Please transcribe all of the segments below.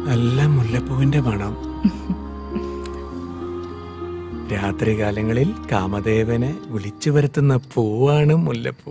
നല്ല മുല്ലപ്പൂവിന്റെ മണം രാത്രികാലങ്ങളിൽ കാമദേവനെ വിളിച്ചു വരുത്തുന്ന പൂവാണ് മുല്ലപ്പൂ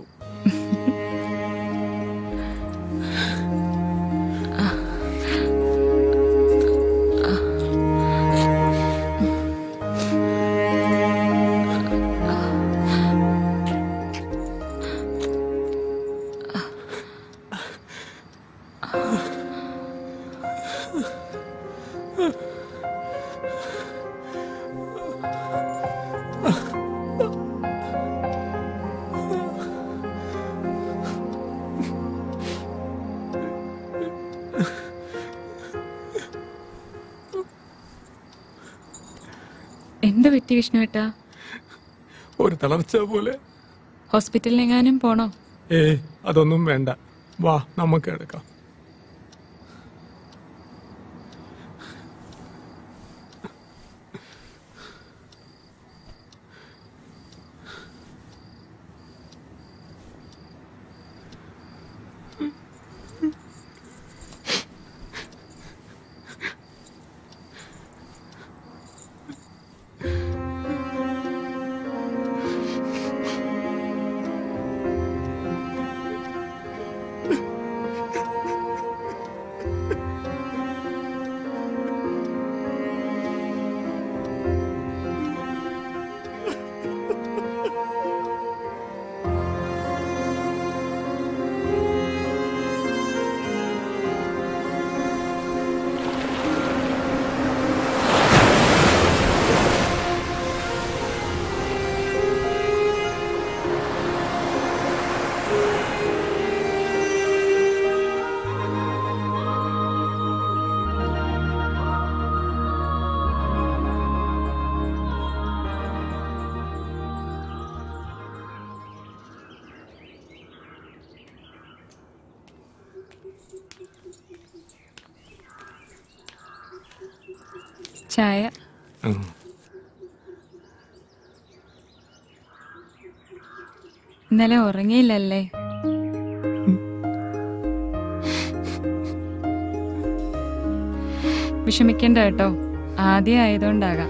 എന്ത് പറ്റി വിഷ്ണുവേട്ടാ ഒരു തളർച്ച പോലെ ഹോസ്പിറ്റലിലെങ്ങാനും പോണോ ഏ അതൊന്നും വേണ്ട വാ നമുക്ക് എടുക്കാം ചായ ഉം. ഇന്നലെ ഉറങ്ങിയില്ലല്ലേ വിഷമിക്കണ്ട കേട്ടോ ആദ്യം ആയതുകൊണ്ടാകാം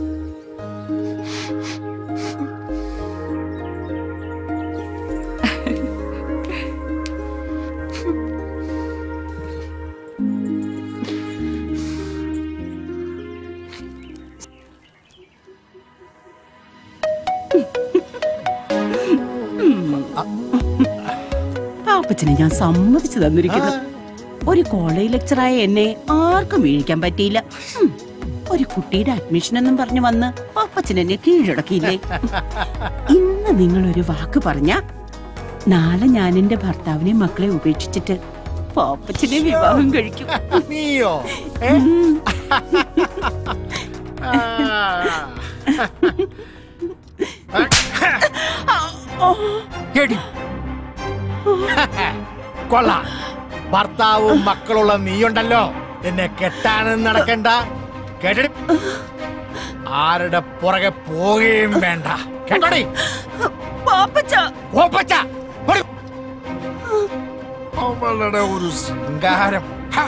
പാപ്പച്ചനെ ഞാൻ സമ്മതിച്ചു തന്നിരിക്കുന്നു ഒരു കോളേജ് ലെക്ചറായ എന്നെ ആർക്കും വീഴിക്കാൻ പറ്റിയില്ല ഉം. ഒരു കുട്ടിയുടെ അഡ്മിഷൻ എന്നും പറഞ്ഞു വന്ന് പാപ്പച്ചൻ എന്നെ കീഴടക്കിയില്ലേ ഇന്ന് നിങ്ങൾ ഒരു വാക്ക് പറഞ്ഞ നാളെ ഞാൻ എന്റെ ഭർത്താവിനെ മക്കളെ ഉപേക്ഷിച്ചിട്ട് പാപ്പച്ചനെ വിവാഹം കഴിക്കും നീയോ ഏ? എടി. കൊള്ളാം ഭർത്താവും മക്കളുള്ള നീയുണ്ടല്ലോ എന്നെ കെട്ടാനും നടക്കണ്ട കേട്ടടി ആരുടെ പുറകെ പോവുകയും വേണ്ട കേട്ടോടി പാപ്പച്ച ഓപ്പച്ച പോടി. അവളുടെ ഒരു ശൃംഗാരം ഹാ.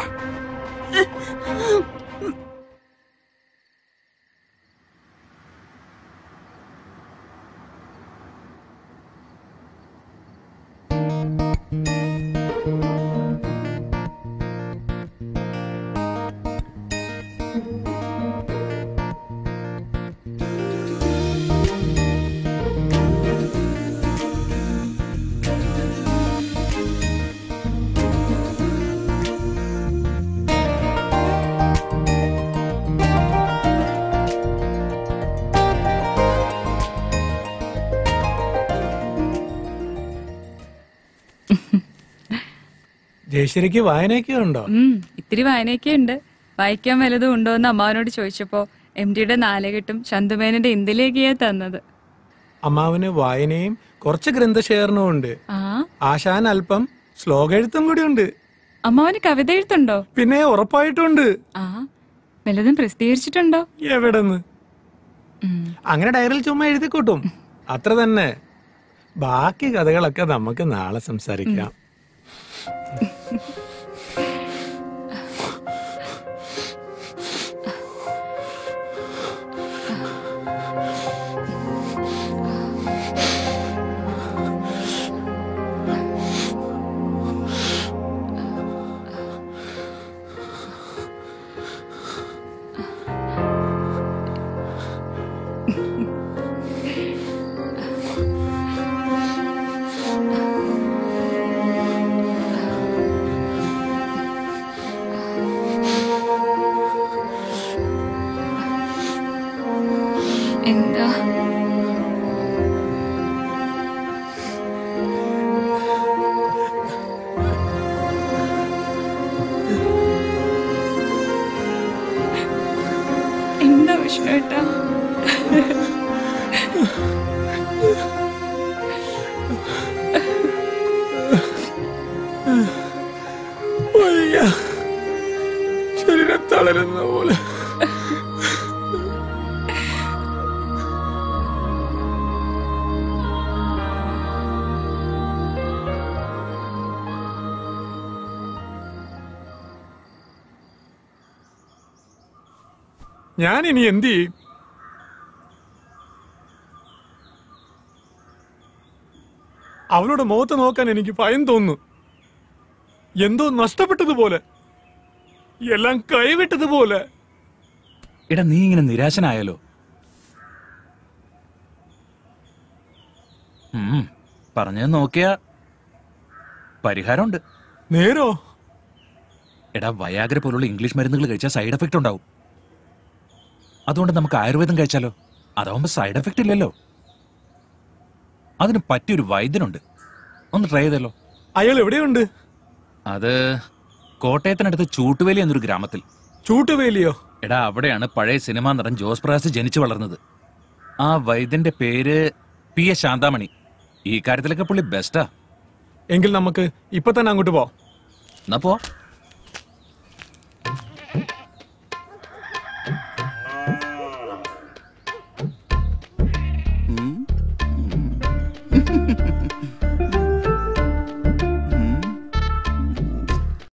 ജയശ്രീക്ക് വായനയൊക്കെ ഉണ്ടോ ഉം ഇത്തിരി വായനയൊക്കെ ഉണ്ട് വായിക്കാൻ വല്ലതും ഉണ്ടോ എന്ന് അമ്മാവനോട് ചോദിച്ചപ്പോ എം ഡിയുടെ നാലകെട്ടും ചന്തുമേനന്റെ ഇന്ത്യയിലേക്കാ തന്നത് അമ്മാവന് വായനയും കുറച്ച് ഗ്രന്ഥശേഖരണവും ഉണ്ട് ആ ആശാൻ അല്പം ശ്ലോക എഴുത്തും കൂടി ഉണ്ട് അമ്മാവന് കവിത എഴുത്തുണ്ടോ പിന്നെ ഉറപ്പായിട്ടുണ്ട് ആ വല്ലതും പ്രസിദ്ധീകരിച്ചിട്ടുണ്ടോ എവിടെന്ന് ഉം. അങ്ങനെ ഡയറിയിൽ ചുമ്മാ എഴുതി കൂട്ടും അത്ര തന്നെ ബാക്കി കഥകളൊക്കെ നമുക്ക് നാളെ സംസാരിക്കാം വിഷ്ണുവേട്ടാ വയ്യ. ശരീരം തളരുന്ന പോലെ ഞാൻ ഇനി എന്ത് ചെയ്യും അവളുടെ മുഖത്ത് നോക്കാൻ എനിക്ക് ഭയം തോന്നുന്നു എന്തോ നഷ്ടപ്പെട്ടതുപോലെ എല്ലാം കൈവിട്ടതുപോലെ എടാ നീ ഇങ്ങനെ നിരാശനായാലോ ഉം, പറഞ്ഞത് നോക്കിയാ പരിഹാരമുണ്ട് നേരോ എടാ വയാഗ്ര പോലുള്ള ഇംഗ്ലീഷ് മരുന്നുകൾ കഴിച്ചാൽ സൈഡ് എഫക്റ്റ് ഉണ്ടാവും അതുകൊണ്ട് നമുക്ക് ആയുർവേദം കഴിച്ചാലോ അതാവുമ്പോ സൈഡ് എഫക്റ്റ് ഇല്ലല്ലോ അതിന് പറ്റിയൊരു വൈദ്യനുണ്ട് ഒന്ന് ട്രൈ ചെയ്തല്ലോ അയാൾ എവിടെയുണ്ട് അത് കോട്ടയത്തിനടുത്ത് ചൂട്ടുവേലി എന്നൊരു ഗ്രാമത്തിൽ ചൂട്ടുവേലിയോ എടാ അവിടെയാണ് പഴയ സിനിമാ നടൻ ജോസ് പ്രകാശ് ജനിച്ചു വളർന്നത് ആ വൈദ്യന്റെ പേര് പി എസ് ശാന്താമണി ഈ കാര്യത്തിലൊക്കെ പുള്ളി ബെസ്റ്റാ എങ്കിൽ നമുക്ക് ഇപ്പൊ തന്നെ അങ്ങോട്ട് പോവാം എന്നാ പോ